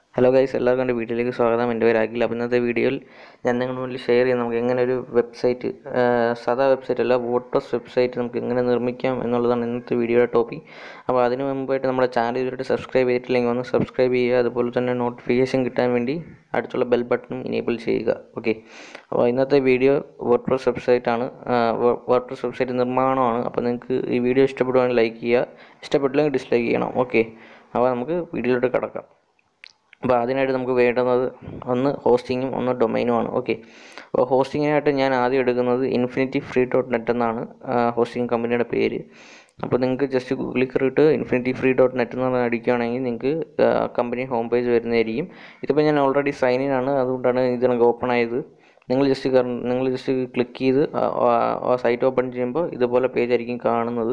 hello guys എല്ലാവർക്കും എൻ്റെ വീഡിയോയിലേക്ക് സ്വാഗതം എൻ്റെ പേര് അഖിൽ അപ്പോൾ ഇന്നത്തെ വീഡിയോയിൽ ഞാൻ നിങ്ങളുടെ മുന്നിൽ ഷെയർ ചെയ്യാം നമുക്ക് എങ്ങനെ ഒരു വെബ്സൈറ്റ് സാധാ വെബ്സൈറ്റ് അല്ല വോട്ടോസ് വെബ്സൈറ്റ് നമുക്ക് എങ്ങനെ നിർമ്മിക്കാം എന്നുള്ളതാണ് ഇന്നത്തെ വീഡിയോയുടെ ടോപ്പിക് അപ്പോൾ അതിന് മുമ്പായിട്ട് നമ്മുടെ ചാനൽ ഇതുവരെ സബ്സ്ക്രൈബ് ചെയ്തിട്ടില്ലെങ്കിൽ ഒന്ന് സബ്സ്ക്രൈബ് ചെയ്യുക അതുപോലെ തന്നെ നോട്ടിഫിക്കേഷൻ കിട്ടാൻ വേണ്ടി അടുത്തുള്ള ബെൽ ബട്ടണും ഇനേബിൾ ചെയ്യുക ഓക്കെ അപ്പോൾ ഇന്നത്തെ വീഡിയോ വോട്ടോസ് വെബ്സൈറ്റ് ആണ് വോട്ടോസ് വെബ്സൈറ്റ് നിർമ്മാണമാണ് അപ്പോൾ നിങ്ങൾക്ക് ഈ വീഡിയോ ഇഷ്ടപ്പെടുവാണെങ്കിൽ ലൈക്ക് ചെയ്യുക ഇഷ്ടപ്പെട്ടില്ലെങ്കിൽ ഡിസ്ലൈക്ക് ചെയ്യണം ഓക്കെ അപ്പോൾ നമുക്ക് വീഡിയോയിലോട്ട് കിടക്കാം അപ്പോൾ അതിനായിട്ട് നമുക്ക് വേണ്ടുന്നത് ഒന്ന് ഹോസ്റ്റിങ്ങും ഒന്ന് ഡൊമൈനുമാണ് ഓക്കെ അപ്പോൾ ഹോസ്റ്റിങ്ങിനായിട്ട് ഞാൻ ആദ്യം എടുക്കുന്നത് ഇൻഫിനിറ്റി ഫ്രീ ഡോട്ട് നെറ്റ് എന്നാണ് ഹോസ്റ്റിംഗ് കമ്പനിയുടെ പേര് അപ്പോൾ നിങ്ങൾക്ക് ജസ്റ്റ് ഗൂഗിളിൽ കയറിയിട്ട് ഇൻഫിനിറ്റി ഫ്രീ ഡോട്ട് നെറ്റ് എന്ന് പറഞ്ഞ് അടിക്കുകയാണെങ്കിൽ നിങ്ങൾക്ക് കമ്പനി ഹോം പേജ് വരുന്നതായിരിക്കും ഇതിപ്പോൾ ഞാൻ ഓൾറെഡി സൈൻ ഇൻ ആണ് അതുകൊണ്ടാണ് ഇത് നമുക്ക് ഓപ്പൺ ആയത് നിങ്ങൾ ജസ്റ്റ് കയറി നിങ്ങൾ ജസ്റ്റ് ക്ലിക്ക് ചെയ്ത് ആ സൈറ്റ് ഓപ്പൺ ചെയ്യുമ്പോൾ ഇതുപോലെ പേജ് ആയിരിക്കും കാണുന്നത്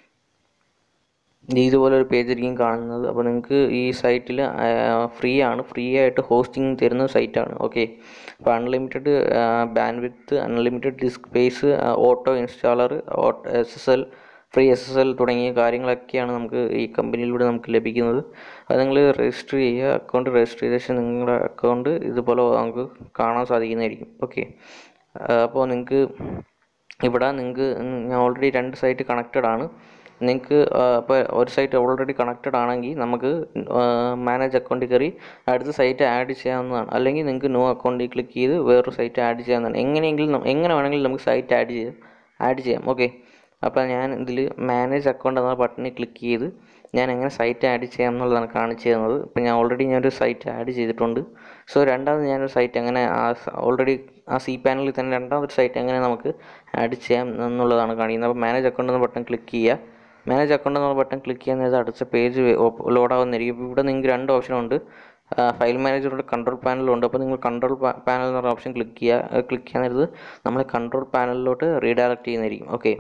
ഇതുപോലെ ഒരു പേജ് ആയിരിക്കും കാണുന്നത് അപ്പോൾ നിങ്ങൾക്ക് ഈ സൈറ്റിൽ ഫ്രീ ആണ് ഫ്രീ ആയിട്ട് ഹോസ്റ്റിംഗ് തരുന്ന സൈറ്റാണ് ഓക്കെ അപ്പോൾ unlimited bandwidth unlimited disk space auto installer S S L free S S L തുടങ്ങിയ കാര്യങ്ങളൊക്കെയാണ് നമുക്ക് ഈ കമ്പനിയിലൂടെ നമുക്ക് ലഭിക്കുന്നത് അത് നിങ്ങൾ രജിസ്റ്റർ ചെയ്യുക അക്കൗണ്ട് രജിസ്റ്റർ ചെയ്ത ശേഷം നിങ്ങളുടെ അക്കൗണ്ട് ഇതുപോലെ നമുക്ക് കാണാൻ സാധിക്കുന്നതായിരിക്കും ഓക്കെ അപ്പോൾ നിങ്ങൾക്ക് ഇവിടെ നിങ്ങൾക്ക് ഞാൻ ഓൾറെഡി രണ്ട് സൈറ്റ് കണക്റ്റഡ് ആണ് നിങ്ങൾക്ക് ഇപ്പോൾ ഒരു സൈറ്റ് ഓൾറെഡി കണക്റ്റഡ് ആണെങ്കിൽ നമുക്ക് മാനേജ് അക്കൗണ്ടിൽ കയറി അടുത്ത സൈറ്റ് ആഡ് ചെയ്യാവുന്നതാണ് അല്ലെങ്കിൽ നിങ്ങൾക്ക് നോ അക്കൗണ്ടിൽ ക്ലിക്ക് ചെയ്ത് വേറൊരു സൈറ്റ് ആഡ് ചെയ്യാവുന്നതാണ് എങ്ങനെയെങ്കിലും എങ്ങനെ വേണമെങ്കിലും നമുക്ക് സൈറ്റ് ആഡ് ചെയ്യാം ആഡ് ചെയ്യാം ഓക്കെ അപ്പോൾ ഞാൻ ഇതിൽ മാനേജ് അക്കൗണ്ട് എന്ന ബട്ടണിൽ ക്ലിക്ക് ചെയ്ത് ഞാൻ എങ്ങനെ സൈറ്റ് ആഡ് ചെയ്യാം എന്നുള്ളതാണ് കാണിച്ചു തരുന്നത് ഇപ്പോൾ ഞാൻ ഓൾറെഡി ഞാനൊരു സൈറ്റ് ആഡ് ചെയ്തിട്ടുണ്ട് സോ രണ്ടാമത് ഞാനൊരു സൈറ്റ് എങ്ങനെ ആ ഓൾറെഡി ആ സി പാനലിൽ തന്നെ രണ്ടാമതൊരു സൈറ്റ് എങ്ങനെ നമുക്ക് ആഡ് ചെയ്യാം എന്നുള്ളതാണ് കാണിക്കുന്നത് അപ്പോൾ മാനേജ് അക്കൗണ്ട് എന്ന ബട്ടൺ ക്ലിക്ക് ചെയ്യുക മാനേജ് അക്കൗണ്ട് എന്നുള്ള ബട്ടൺ ക്ലിക്ക് ചെയ്യുന്നത് അടുത്ത പേജ് ലോഡ് ആവുന്നതായിരിക്കും ഇവിടെ നിങ്ങൾക്ക് രണ്ട് ഓപ്ഷൻ ഉണ്ട് ഫയൽ മാനേജറുണ്ട് കൺട്രോൾ പാനലുണ്ട് അപ്പോൾ നിങ്ങൾ കൺട്രോൾ പാനൽ എന്ന് പറഞ്ഞ ഓപ്ഷൻ ക്ലിക്ക് ചെയ്യുക ക്ലിക്ക് ചെയ്യാൻ നേരത്ത് നമ്മൾ കൺട്രോൾ പാനലിലോട്ട് റീഡയറക്റ്റ് ചെയ്യുന്നതായിരിക്കും ഓക്കെ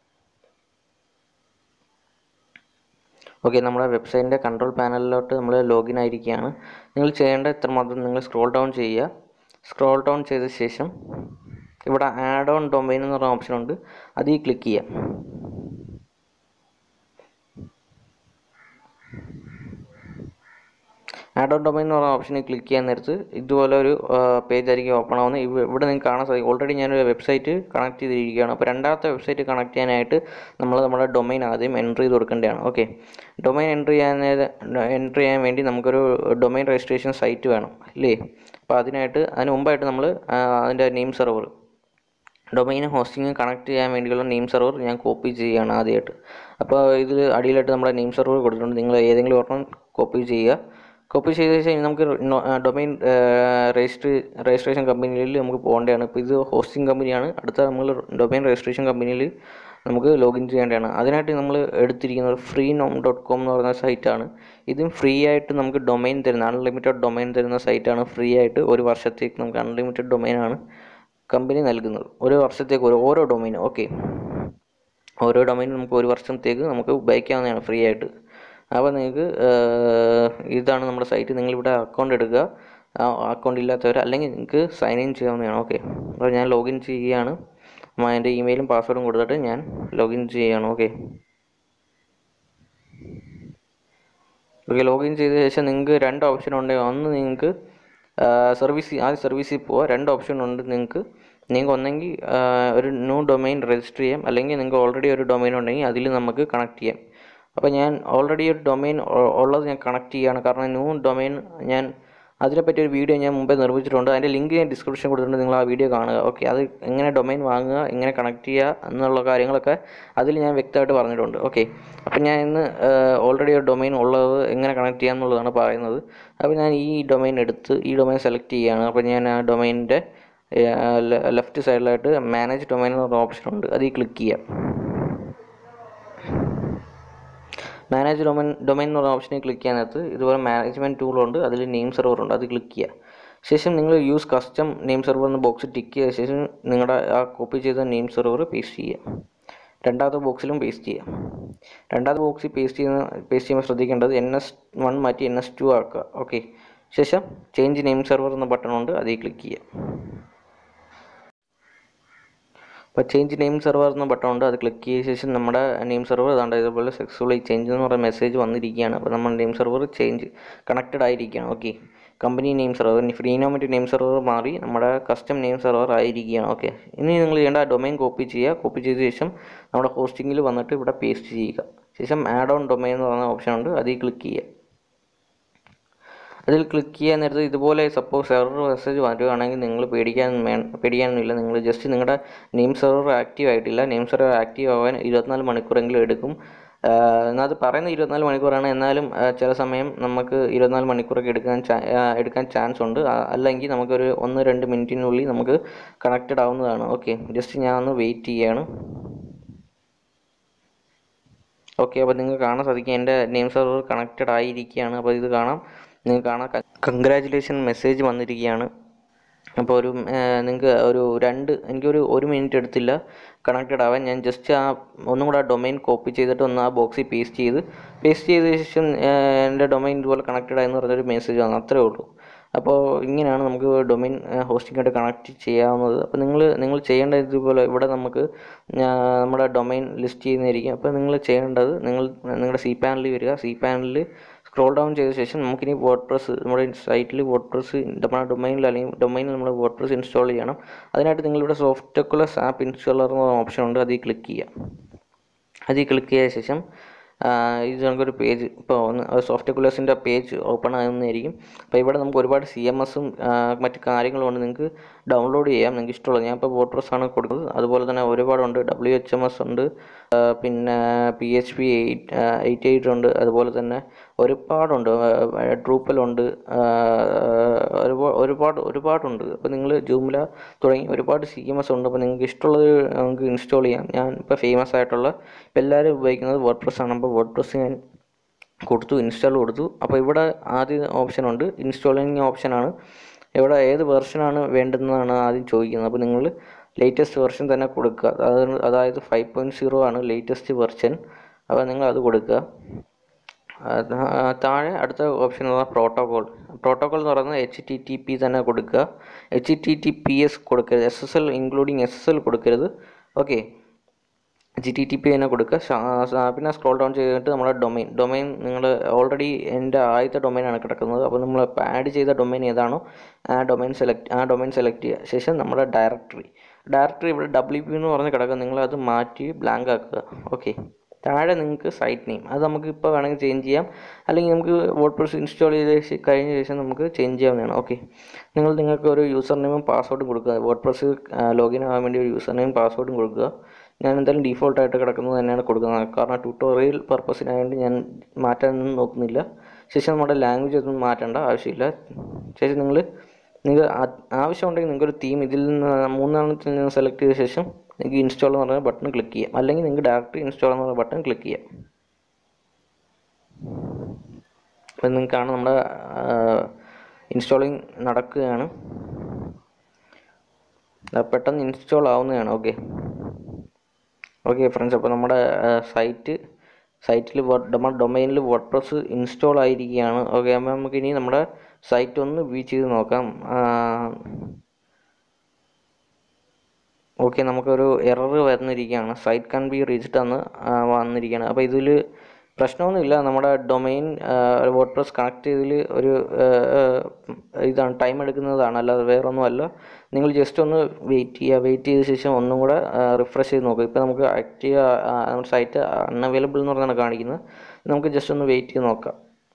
ഓക്കെ നമ്മുടെ വെബ്സൈറ്റിൻ്റെ കൺട്രോൾ പാനലിലോട്ട് നമ്മൾ ലോഗിൻ ആയിരിക്കുകയാണ് നിങ്ങൾ ചെയ്യേണ്ട എത്രമാത്രം നിങ്ങൾ സ്ക്രോൾ ഡൗൺ ചെയ്യുക സ്ക്രോൾ ഡൗൺ ചെയ്ത ശേഷം ഇവിടെ ആഡ് ഓൺ ഡൊമൈൻ എന്ന് പറഞ്ഞ ഓപ്ഷൻ ഉണ്ട് അതിൽ ക്ലിക്ക് ചെയ്യാം ആഡ് ഓൺ ഡൊമൈൻ എന്ന് പറഞ്ഞ ഓപ്ഷനിൽ ക്ലിക്ക് ചെയ്യാൻ നേരത്ത് ഇതുപോലെ ഒരു പേജ് ആയിരിക്കും ഓപ്പൺ ആവുന്നത് ഇവിടെ നിങ്ങൾക്ക് കാണാൻ സാധിക്കും ഓൾറെഡി ഞാനൊരു വെബ്സൈറ്റ് കണക്ട് ചെയ്തിരിക്കുകയാണ് അപ്പോൾ രണ്ടാമത്തെ വെബ്സൈറ്റ് കണക്ട് ചെയ്യാനായിട്ട് നമ്മൾ നമ്മുടെ ഡൊമൈൻ ആദ്യം എൻട്രി ചെയ്ത് കൊടുക്കേണ്ടതാണ് ഓക്കെ ഡൊമൈൻ എൻട്രി ചെയ്യാൻ എൻട്രി ചെയ്യാൻ വേണ്ടി നമുക്കൊരു ഡൊമൈൻ രജിസ്ട്രേഷൻ സൈറ്റ് വേണം അല്ലേ അപ്പോൾ അതിനായിട്ട് അതിന് മുമ്പായിട്ട് നമ്മൾ അതിൻ്റെ name server domain hosting connect ചെയ്യാൻ വേണ്ടിയുള്ള നെയിം സെർവർ ഞാൻ കോപ്പി ചെയ്യുകയാണ് ആദ്യമായിട്ട് അപ്പോൾ ഇതിൽ അടിയിലായിട്ട് നമ്മുടെ നെയിം സെർവർ കൊടുത്തിട്ടുണ്ട് നിങ്ങൾ ഏതെങ്കിലും ഒരെണ്ണം കോപ്പി ചെയ്യുക കോപ്പി ചെയ്ത് കഴിഞ്ഞാൽ നമുക്ക് ഡൊമൈൻ രജിസ്റ്റർ രജിസ്ട്രേഷൻ കമ്പനിയിൽ നമുക്ക് പോകേണ്ടതാണ് ഇപ്പോൾ ഇത് ഹോസ്റ്റിംഗ് കമ്പനിയാണ് അടുത്ത നമ്മൾ ഡൊമൈൻ രജിസ്ട്രേഷൻ കമ്പനിയിൽ നമുക്ക് ലോഗിൻ ചെയ്യേണ്ടതാണ് അതിനായിട്ട് നമ്മൾ എടുത്തിരിക്കുന്നത് ഫ്രീ നോം ഡോട്ട് കോം എന്ന് പറയുന്ന സൈറ്റാണ് ഇതും ഫ്രീ ആയിട്ട് നമുക്ക് ഡൊമൈൻ തരുന്ന അൺലിമിറ്റഡ് ഡൊമൈൻ തരുന്ന സൈറ്റാണ് ഫ്രീ ആയിട്ട് ഒരു വർഷത്തേക്ക് നമുക്ക് അൺലിമിറ്റഡ് ഡൊമൈനാണ് കമ്പനി നൽകുന്നത് ഒരു വർഷത്തേക്ക് ഒരു ഓരോ ഡൊമൈനും ഓക്കെ ഓരോ ഡൊമൈനും നമുക്ക് ഒരു വർഷത്തേക്ക് നമുക്ക് ഉപയോഗിക്കാവുന്നതാണ് ഫ്രീ ആയിട്ട് അപ്പോൾ നിങ്ങൾക്ക് ഇതാണ് നമ്മുടെ സൈറ്റ് നിങ്ങളിവിടെ അക്കൗണ്ട് എടുക്കുക അക്കൗണ്ട് ഇല്ലാത്തവർ അല്ലെങ്കിൽ നിങ്ങൾക്ക് സൈൻ ഇൻ ചെയ്യാവുന്നതാണ് ഓക്കെ അപ്പോൾ ഞാൻ ലോഗിൻ ചെയ്യുകയാണ് എൻ്റെ ഇമെയിലും പാസ്വേഡും കൊടുത്തിട്ട് ഞാൻ ലോഗിൻ ചെയ്യുകയാണ് ഓക്കെ ഓക്കെ ലോഗിൻ ചെയ്ത ശേഷം നിങ്ങൾക്ക് രണ്ട് ഓപ്ഷൻ ഉണ്ട് ഒന്ന് നിങ്ങൾക്ക് സർവീസ് ആദ്യം സർവീസിൽ പോവുക രണ്ട് ഓപ്ഷൻ ഉണ്ട് നിങ്ങൾക്ക് നിങ്ങൾക്ക് ഒന്നെങ്കിൽ ഒരു ന്യൂ ഡൊമൈൻ രജിസ്റ്റർ ചെയ്യാം അല്ലെങ്കിൽ നിങ്ങൾക്ക് ഓൾറെഡി ഒരു ഡൊമൈൻ ഉണ്ടെങ്കിൽ അതിൽ നമുക്ക് കണക്ട് ചെയ്യാം അപ്പോൾ ഞാൻ ഓൾറെഡി ഒരു ഡൊമൈൻ ഉള്ളത് ഞാൻ കണക്ട് ചെയ്യുകയാണ് കാരണം ന്യൂ ഡൊമൈൻ ഞാൻ അതിനെപ്പറ്റി ഒരു വീഡിയോ ഞാൻ മുമ്പേ നിർമ്മിച്ചിട്ടുണ്ട് അതിൻ്റെ ലിങ്ക് ഞാൻ ഡിസ്ക്രിപ്ഷൻ കൊടുത്തിട്ടുണ്ട് നിങ്ങൾ ആ വീഡിയോ കാണുക ഓക്കെ അത് എങ്ങനെ ഡൊമൈൻ വാങ്ങുക എങ്ങനെ കണക്ട് ചെയ്യുക എന്നുള്ള കാര്യങ്ങളൊക്കെ അതിൽ ഞാൻ വ്യക്തമായിട്ട് പറഞ്ഞിട്ടുണ്ട് ഓക്കെ അപ്പോൾ ഞാൻ ഇന്ന് ഓൾറെഡി ഒരു ഡൊമൈൻ ഉള്ളത് എങ്ങനെ കണക്ട് ചെയ്യുക എന്നുള്ളതാണ് പറയുന്നത് അപ്പോൾ ഞാൻ ഈ ഡൊമൈൻ എടുത്ത് ഈ ഡൊമൈൻ സെലക്ട് ചെയ്യുകയാണ് അപ്പോൾ ഞാൻ ആ ഡൊമൈനിൻ്റെ ലെഫ്റ്റ് സൈഡിലായിട്ട് മാനേജ് ഡൊമൈൻ എന്ന് പറഞ്ഞ ഓപ്ഷൻ ഉണ്ട് അതിൽ ക്ലിക്ക് ചെയ്യാം മാനേജ് ഡൊമൈൻ ഡൊമൈൻ എന്ന് പറഞ്ഞ ഓപ്ഷനിൽ ക്ലിക്ക് ചെയ്യാനകത്ത് ഇതുപോലെ മാനേജ്മെൻറ്റ് ടൂളുണ്ട് അതിൽ നെയിം സെർവർ ഉണ്ട് അത് ക്ലിക്ക് ചെയ്യുക ശേഷം നിങ്ങൾ യൂസ് കസ്റ്റം നെയിം സെർവർ എന്ന ബോക്സ് ടിക്ക് ചെയ്ത ശേഷം നിങ്ങളുടെ ആ കോപ്പി ചെയ്ത നെയിം സെർവർ പേസ്റ്റ് ചെയ്യുക രണ്ടാമത്തെ ബോക്സിലും പേസ്റ്റ് ചെയ്യുക രണ്ടാമത്തെ ബോക്സിൽ പേസ്റ്റ് ചെയ്യുന്ന പേസ്റ്റ് ചെയ്യുമ്പോൾ ശ്രദ്ധിക്കേണ്ടത് എൻ എസ് വൺ മാറ്റി എൻ എസ് ടു ആക്കുക ഓക്കെ ശേഷം ചേഞ്ച് നെയിം സെർവർ എന്ന ബട്ടൺ ഉണ്ട് അതിൽ ക്ലിക്ക് ചെയ്യുക അപ്പോൾ ചേഞ്ച് നെയിം സെർവർ എന്ന ബട്ടൺ ഉണ്ട് അത് ക്ലിക്ക് ചെയ്ത ശേഷം നമ്മുടെ നെയിം സെർവർ അതാണ്ട് ഇതുപോലെ സക്സസ്ഫുള്ളി ചേഞ്ച് എന്ന് പറയുന്ന മെസ്സേജ് വന്നിരിക്കുകയാണ് അപ്പോൾ നമ്മുടെ നെയിം സെർവർ ചേഞ്ച് കണക്റ്റഡ് ആയിരിക്കുകയാണ് ഓക്കെ കമ്പനി നെയിം സെർവർ ഇനി ഫ്രീനോമിൻ്റെ നെയിം സെർവർ മാറി നമ്മുടെ കസ്റ്റം നെയിം സെർവർ ആയിരിക്കുകയാണ് ഓക്കെ ഇനി നിങ്ങൾ ചെയ്യേണ്ട ഡൊമൈൻ കോപ്പി ചെയ്യുക കോപ്പി ചെയ്ത ശേഷം നമ്മുടെ ഹോസ്റ്റിങ്ങിൽ വന്നിട്ട് ഇവിടെ പേസ്റ്റ് ചെയ്യുക ശേഷം ആഡ് ഓൺ ഡൊമൈൻ എന്ന് പറയുന്ന ഓപ്ഷൻ ഉണ്ട് അതിൽ ക്ലിക്ക് ചെയ്യുക അതിൽ ക്ലിക്ക് ചെയ്യാൻ നേരത്ത് ഇതുപോലെ സപ്പോസ് എറർ മെസ്സേജ് വരികയാണെങ്കിൽ നിങ്ങൾ പേടിക്കാൻ വേ പേടിക്കാനൊന്നുമില്ല നിങ്ങൾ ജസ്റ്റ് നിങ്ങളുടെ നെയിം സെർവർ ആക്റ്റീവ് ആയിട്ടില്ല നെയിം സെർവർ ആക്റ്റീവ് ആവാൻ ഇരുപത്തിനാല് മണിക്കൂറെങ്കിലും എടുക്കും എന്നാൽ അത് പറയുന്നത് ഇരുപത്തിനാല് മണിക്കൂറാണ് എന്നാലും ആ, ചില സമയം നമുക്ക് ഇരുപത്തിനാല് മണിക്കൂറൊക്കെ എടുക്കാൻ ചാ- ആ, എടുക്കാൻ ചാൻസ് ഉണ്ട് ആ, അല്ലെങ്കിൽ നമുക്കൊരു ഒന്ന് രണ്ട് മിനിറ്റിനുള്ളിൽ നമുക്ക് കണക്റ്റഡ് ആവുന്നതാണ് ഓക്കെ ജസ്റ്റ് ഞാൻ ഒന്ന് വെയിറ്റ് ചെയ്യാണ് ഓക്കെ അപ്പോൾ നിങ്ങൾക്ക് കാണാൻ സാധിക്കും എൻ്റെ നെയിം സെർവർ കണക്റ്റഡ് ആയിരിക്കുകയാണ് അപ്പോൾ ഇത് കാണാം നിങ്ങൾക്ക് കാണാം കൺഗ്രാജുലേഷൻ മെസ്സേജ് വന്നിരിക്കുകയാണ് അപ്പോൾ ഒരു നിങ്ങൾക്ക് ഒരു രണ്ട് എനിക്കൊരു ഒരു മിനിറ്റ് എടുത്തില്ല കണക്റ്റഡ് ആവാൻ ഞാൻ ജസ്റ്റ് ആ ഒന്നും കൂടെ ആ ഡൊമൈൻ കോപ്പി ചെയ്തിട്ട് ഒന്ന് ആ ബോക്സിൽ പേസ്റ്റ് ചെയ്ത് പേസ്റ്റ് ചെയ്ത ശേഷം ആ, എൻ്റെ ഡൊമൈൻ ഇതുപോലെ കണക്റ്റഡ് ആയെന്ന് പറഞ്ഞൊരു മെസ്സേജ് വന്നു അത്രേ ഉള്ളൂ അപ്പോൾ ഇങ്ങനെയാണ് നമുക്ക് ഡൊമൈൻ ഹോസ്റ്റിംഗായിട്ട് കണക്ട് ചെയ്യാവുന്നത് അപ്പോൾ നിങ്ങൾ നിങ്ങൾ ചെയ്യേണ്ടത് ഇതുപോലെ ഇവിടെ നമുക്ക് ആ, നമ്മുടെ ഡൊമൈൻ ലിസ്റ്റ് ചെയ്യുന്നതായിരിക്കും അപ്പോൾ നിങ്ങൾ ചെയ്യേണ്ടത് നിങ്ങൾ നിങ്ങളുടെ സി പാനലിൽ വരിക സി പാനലിൽ സ്ക്രോൾ ഡൗൺ ചെയ്ത ശേഷം നമുക്കിനി വേർഡ് പ്രസ് നമ്മുടെ സൈറ്റിൽ വേർഡ് പ്രസ് നമ്മുടെ ഡൊമൈനിൽ അല്ലെങ്കിൽ ഡൊമൈനിൽ നമ്മൾ വേർഡ് പ്രസ് ഇൻസ്റ്റാൾ ചെയ്യണം അതിനായിട്ട് നിങ്ങളിവിടെ സോഫ്റ്റ്വെക്കുലസ് ആപ്പ് ഇൻസ്റ്റാളർ എന്ന ഓപ്ഷൻ ഉണ്ട് അതിൽ ക്ലിക്ക് ചെയ്യുക അതിൽ ക്ലിക്ക് ചെയ്ത ശേഷം ആ, ഇത് നമുക്കൊരു പേജ് ഇപ്പോൾ ഒന്ന് സോഫ്റ്റ് കുലേഴ്സിൻ്റെ പേജ് ഓപ്പൺ ആകുന്നതായിരിക്കും അപ്പോൾ ഇവിടെ നമുക്ക് ഒരുപാട് സി എം എസും മറ്റു കാര്യങ്ങളും ഉണ്ട് നിങ്ങൾക്ക് ഡൗൺലോഡ് ചെയ്യാം നിങ്ങൾക്ക് ഇഷ്ടമുള്ളത് ഞാൻ ഇപ്പോൾ വോട്ട്രസ് ആണ് കൊടുക്കുന്നത് അതുപോലെ തന്നെ ഒരുപാടുണ്ട് ഡബ്ല്യു എച്ച് എം എസ് ഉണ്ട് ആ, പിന്നെ P H P eight eight eight ഉണ്ട് അതുപോലെ തന്നെ ഒരുപാടുണ്ട് ട്രൂപ്പലുണ്ട് ഒരുപാട് ഒരുപാട് ഒരുപാടുണ്ട് അപ്പോൾ നിങ്ങൾ ജൂമില തുടങ്ങി ഒരുപാട് സി എം എസ് ഉണ്ട് അപ്പോൾ നിങ്ങൾക്ക് ഇഷ്ടമുള്ളത് നമുക്ക് ഇൻസ്റ്റാൾ ചെയ്യാം ഞാൻ ഇപ്പോൾ ഫേമസ് ആയിട്ടുള്ള ഇപ്പോൾ എല്ലാവരും ഉപയോഗിക്കുന്നത് വേർഡ് പ്രസ് ആണ് അപ്പോൾ വേർഡ് പ്രസ് ഞാൻ കൊടുത്തു ഇൻസ്റ്റാൾ കൊടുത്തു അപ്പോൾ ഇവിടെ ആദ്യ ഓപ്ഷൻ ഉണ്ട് ഇൻസ്റ്റാളിങ് ഓപ്ഷനാണ് ഇവിടെ ഏത് വെർഷനാണ് വേണ്ടുന്നതാണ് ആദ്യം ചോദിക്കുന്നത് അപ്പോൾ നിങ്ങൾ ലേറ്റസ്റ്റ് വെർഷൻ തന്നെ കൊടുക്കുക അതായത് അതായത് ഫൈവ് പോയിൻറ്റ് സീറോ ആണ് ലേറ്റസ്റ്റ് വെർഷൻ അപ്പോൾ നിങ്ങൾ അത് കൊടുക്കുക അത് ആ താഴെ അടുത്ത ഓപ്ഷൻ എന്ന് പറഞ്ഞാൽ പ്രോട്ടോകോൾ പ്രോട്ടോകോൾ എന്ന് പറയുന്നത് എച്ച് ടി ടി പി തന്നെ കൊടുക്കുക H T T P S കൊടുക്കരുത് S S L including S S L കൊടുക്കരുത് okay G T T P തന്നെ കൊടുക്കുക ശ- ആ, പിന്നെ സ്ക്രോൾ ഡൗൺ ചെയ്തിട്ട് നമ്മുടെ ഡൊമൈൻ ഡൊമൈൻ നിങ്ങൾ ഓൾറെഡി എൻ്റെ ആദ്യത്തെ ഡൊമൈനാണ് കിടക്കുന്നത് അപ്പോൾ നമ്മൾ ഇപ്പോൾ ആഡ് ചെയ്ത ഡൊമൈൻ ഏതാണോ ആ ഡൊമൈൻ സെലക്ട് ആ ഡൊമൈൻ സെലക്ട് ചെയ്യുക ശേഷം നമ്മുടെ ഡയറക്ടറി ഡയറക്ടറി ഇവിടെ ഡബ്ല്യു പി എന്ന് പറഞ്ഞ് കിടക്കുക നിങ്ങളത് മാറ്റി ബ്ലാങ്ക് ആക്കുക ഓക്കെ താഴെ നിങ്ങൾക്ക് സൈറ്റ് നെയിം അത് നമുക്ക് ഇപ്പോൾ വേണമെങ്കിൽ ചേഞ്ച് ചെയ്യാം അല്ലെങ്കിൽ നമുക്ക് വേർഡ് പ്രസ് ഇൻസ്റ്റാൾ ചെയ്ത ശേ- കഴിഞ്ഞ ശേഷം നമുക്ക് ചേഞ്ച് ചെയ്യാവുന്നതാണ് ഓക്കെ നിങ്ങൾ നിങ്ങൾക്ക് ഒരു യൂസർ നെയിമും പാസ്വേഡും കൊടുക്കുക വേർഡ് പ്രസ് ലോഗിൻ ആവാൻ വേണ്ടി ഒരു യൂസർ നെയിം പാസ്വേഡും കൊടുക്കുക ഞാൻ എന്തായാലും ഡീഫോൾട്ടായിട്ട് കിടക്കുന്നത് തന്നെയാണ് കൊടുക്കുന്നത് കാരണം ട്യൂട്ടോറിയൽ പർപ്പസിനായതുകൊണ്ട് ഞാൻ മാറ്റാനൊന്നും നോക്കുന്നില്ല ശേഷം നമ്മുടെ ലാംഗ്വേജ് ഒന്നും മാറ്റേണ്ട ആവശ്യമില്ല ശേഷം നിങ്ങൾ നിങ്ങൾ ആവശ്യമുണ്ടെങ്കിൽ നിങ്ങൾക്കൊരു തീം ഇതിൽ നിന്ന് മൂന്നെണ്ണത്തിൽ നിന്ന് സെലക്ട് ചെയ്ത ശേഷം നിങ്ങൾക്ക് ഇൻസ്റ്റാൾ എന്ന് പറയുന്ന ബട്ടൺ ക്ലിക്ക് ചെയ്യാം അല്ലെങ്കിൽ നിങ്ങൾക്ക് ഡയറക്റ്റ് ഇൻസ്റ്റാൾ എന്ന് പറയുന്ന ബട്ടൺ ക്ലിക്ക് ചെയ്യാം അപ്പം നിങ്ങൾക്ക് കാണാം നമ്മുടെ ഇൻസ്റ്റാളിങ് നടക്കുകയാണ് ദാ പെട്ടെന്ന് ഇൻസ്റ്റാൾ ആവുന്നതാണ് ഓക്കെ ഓക്കെ ഫ്രണ്ട്സ് അപ്പോൾ നമ്മുടെ സൈറ്റ് സൈറ്റിൽ നമ്മുടെ ഡൊമൈനിൽ വേർഡ് പ്രസ് ഇൻസ്റ്റാൾ ആയിരിക്കുകയാണ് ഓക്കെ അപ്പോൾ നമുക്ക് ഇനി നമ്മുടെ സൈറ്റ് ഒന്ന് വ്യൂ ചെയ്ത് നോക്കാം ഓക്കെ നമുക്കൊരു എറർ വരുന്നിരിക്കുകയാണ് സൈറ്റ് കാൻ ബി റീച്ച്ഡ് എന്ന് ആ, വന്നിരിക്കുകയാണ് അപ്പോൾ ഇതിൽ പ്രശ്നമൊന്നുമില്ല നമ്മുടെ ഡൊമൈൻ വേർഡ് പ്രസ് കണക്ട് ചെയ്തതിൽ ഒരു ആ, ആ, ഇതാണ് ടൈം എടുക്കുന്നതാണ് അല്ലാതെ വേറൊന്നുമല്ല നിങ്ങൾ ജസ്റ്റ് ഒന്ന് വെയിറ്റ് ചെയ്യുക വെയിറ്റ് ചെയ്ത ശേഷം ഒന്നും കൂടെ റിഫ്രഷ് ചെയ്ത് നോക്കുക ഇപ്പോൾ നമുക്ക് ആക്റ്റീവ് നമ്മുടെ സൈറ്റ് അൺഅവൈലബിൾ എന്ന് പറഞ്ഞാണ് കാണിക്കുന്നത് നമുക്ക് ജസ്റ്റ് ഒന്ന് വെയിറ്റ് ചെയ്ത് നോക്കാം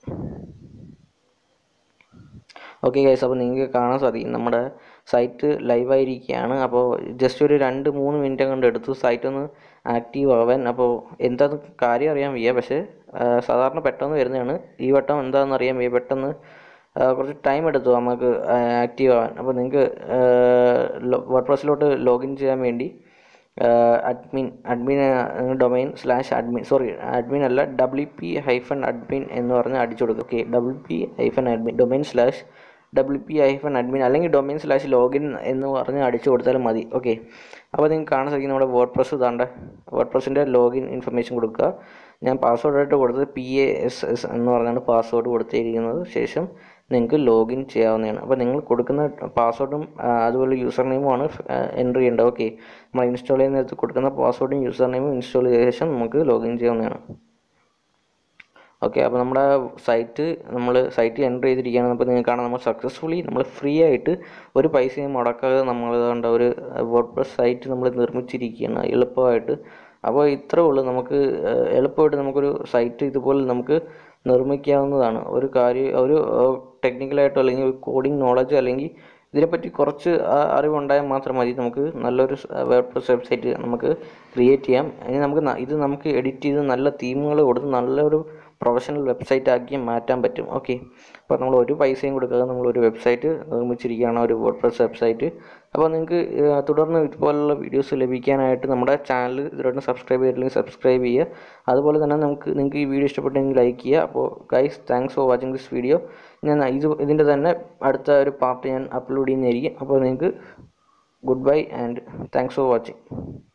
ഓക്കെ ഗൈസ് അപ്പോൾ നിങ്ങൾക്ക് കാണാൻ സാധിക്കും നമ്മുടെ സൈറ്റ് ലൈവായിരിക്കുകയാണ് അപ്പോൾ ജസ്റ്റ് ഒരു രണ്ട് മൂന്ന് മിനിറ്റ് കൊണ്ട് എടുത്തു സൈറ്റ് ഒന്ന് ആക്റ്റീവ് ആവാൻ അപ്പോൾ എന്താന്ന് കാര്യം അറിയാൻ വയ്യ പക്ഷേ ആ, സാധാരണ പെട്ടെന്ന് വരുന്നതാണ് ഈ വട്ടം എന്താണെന്ന് അറിയാൻ വയ്യ പെട്ടെന്ന് ആ, കുറച്ച് ടൈം എടുത്തു നമുക്ക് ആക്റ്റീവ് ആവാൻ അപ്പോൾ നിങ്ങൾക്ക് വേർഡ് പ്രസ്സിലോട്ട് ലോഗിൻ ചെയ്യാൻ വേണ്ടി admin admin domain slash admin sorry admin അല്ല ഡബ്ല്യു പി ഹൈഫൺ അഡ്മിൻ എന്ന് പറഞ്ഞ് അടിച്ചു കൊടുക്കുക okay W P hyphen admin domain slash W P hyphen admin അല്ലെങ്കിൽ ഡൊമൈൻ സ്ലാഷ് ലോഗിൻ എന്ന് പറഞ്ഞ് അടിച്ചു കൊടുത്താലും മതി ഓക്കെ അപ്പോൾ നിങ്ങൾക്ക് കാണാൻ സാധിക്കും നമ്മുടെ വേർഡ് പ്രസ് ഇതാണ്ട് വേർഡ് പ്രസിൻ്റെ ലോഗിൻ ഇൻഫർമേഷൻ കൊടുക്കുക ഞാൻ പാസ്വേഡായിട്ട് കൊടുത്തത് പി എ എസ് എസ് എന്ന് പറഞ്ഞാണ് പാസ്വേഡ് കൊടുത്തിരിക്കുന്നത് ശേഷം നിങ്ങൾക്ക് ലോഗിൻ ചെയ്യാവുന്നതാണ് അപ്പോൾ നിങ്ങൾ കൊടുക്കുന്ന പാസ്വേഡും അതുപോലെ യൂസർ നെയിമുമാണ് എൻ്റർ ചെയ്യേണ്ടത് ഓക്കെ നമ്മൾ ഇൻസ്റ്റാൾ ചെയ്യുന്ന നേരത്ത് കൊടുക്കുന്ന പാസ്വേഡും യൂസർ നെയിമും ഇൻസ്റ്റാൾ ചെയ്ത ശേഷം നമുക്ക് ലോഗിൻ ചെയ്യാവുന്നതാണ് ഓക്കെ അപ്പോൾ നമ്മുടെ സൈറ്റ് നമ്മൾ സൈറ്റ് എൻ്റർ ചെയ്തിരിക്കുകയാണ് അപ്പോൾ നിങ്ങൾക്ക് കാണാം നമ്മൾ സക്സസ്ഫുള്ളി നമ്മൾ ഫ്രീ ആയിട്ട് ഒരു പൈസയും മുടക്കാതെ നമ്മൾ കണ്ട ഒരു വേർഡ് പ്രസ് സൈറ്റ് നമ്മൾ നിർമ്മിച്ചിരിക്കുകയാണ് എളുപ്പമായിട്ട് അപ്പോൾ ഇത്രേ ഉള്ളൂ നമുക്ക് ഏഹ്, എളുപ്പമായിട്ട് നമുക്കൊരു സൈറ്റ് ഇതുപോലെ നമുക്ക് നിർമ്മിക്കാവുന്നതാണ് ഒരു കാര്യം ഒരു ടെക്നിക്കലായിട്ടോ അല്ലെങ്കിൽ ഒരു കോഡിംഗ് നോളജ് അല്ലെങ്കിൽ ഇതിനെപ്പറ്റി കുറച്ച് ആ- അറിവുണ്ടായാൽ മാത്രം മതി നമുക്ക് നല്ലൊരു വേർഡ് പ്രസ് വെബ്സൈറ്റ് നമുക്ക് ക്രിയേറ്റ് ചെയ്യാം ഇനി നമുക്ക് ന- ഇത് നമുക്ക് എഡിറ്റ് ചെയ്ത് നല്ല തീമുകൾ കൊടുത്ത് നല്ലൊരു പ്രൊഫഷണൽ വെബ്സൈറ്റ് ആക്കി മാറ്റാൻ പറ്റും ഓക്കെ അപ്പോൾ നമ്മൾ ഒരു പൈസയും കൊടുക്കാതെ നമ്മൾ ഒരു വെബ്സൈറ്റ് നിർമ്മിച്ചിരിക്കുകയാണ് ഒരു വേർഡ് പ്രസ് വെബ്സൈറ്റ് അപ്പോൾ നിങ്ങൾക്ക് ഏഹ്, തുടർന്ന് ഇതുപോലുള്ള വീഡിയോസ് ലഭിക്കാനായിട്ട് നമ്മുടെ ചാനൽ ഇതിലോട്ട് സബ്സ്ക്രൈബ് ചെയ്തില്ലെങ്കിൽ സബ്സ്ക്രൈബ് ചെയ്യുക അതുപോലെ തന്നെ നമുക്ക് നിങ്ങൾക്ക് ഈ വീഡിയോ ഇഷ്ടപ്പെട്ടെങ്കിൽ ലൈക്ക് ചെയ്യുക അപ്പോൾ guys thanks for watching this video ഞാൻ ഇത് ഇതിൻ്റെ തന്നെ അടുത്ത ഒരു പാർട്ട് ഞാൻ അപ്ലോഡ് ചെയ്യുന്നതായിരിക്കും അപ്പോൾ നിങ്ങൾക്ക് goodbye and thanks for watching